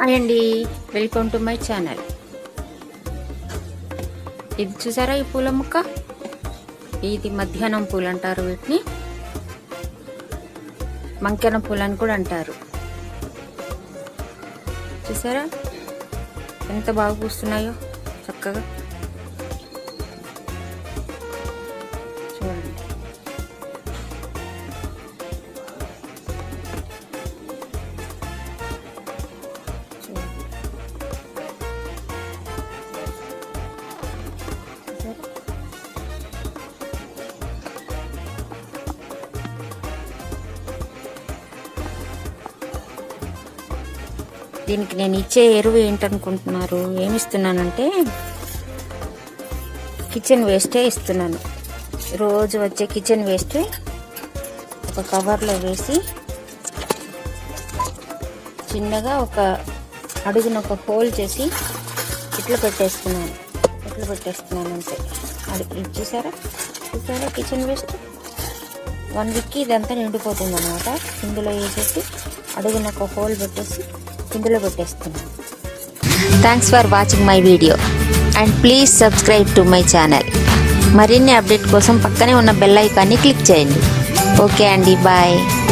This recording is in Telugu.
హాయ్ అండి వెల్కమ్ టు మై ఛానల్ ఇది చూసారా ఈ పూల ముక్క ఇది మధ్యాహ్నం పూలు అంటారు వీటిని మంకెన పూలు అని కూడా అంటారు చూసారా ఎంత బాగా పూస్తున్నాయో చక్కగా చూడండి చూడండి చూసారా? దీనికి నేను ఇచ్చే ఎరువు ఏంటనుకుంటున్నారు ఏమి ఇస్తున్నానంటే కిచెన్ వేస్టే ఇస్తున్నాను రోజు వచ్చే కిచెన్ వేస్ట్ ఒక కవర్లో వేసి చిన్నగా ఒక అడుగున ఒక హోల్ చేసి ఇట్లా పెట్టేస్తున్నాను ఇట్లా పెట్టేస్తున్నాను అంతే అది ఇది చూసారా చూసారా కిచెన్ వేస్ట్ వన్ వీక్కి ఇదంతా నిండిపోతుంది అనమాట ఇందులో వేసేసి అడుగున ఒక హోల్ పెట్టేసి ఇందులో పెట్టేస్తున్నాను thanks for watching my video and please subscribe to my channel మరిన్ని అప్డేట్ కోసం పక్కనే ఉన్న బెల్ ఐకాన్ని క్లిక్ చేయండి ఓకే అండి బాయ్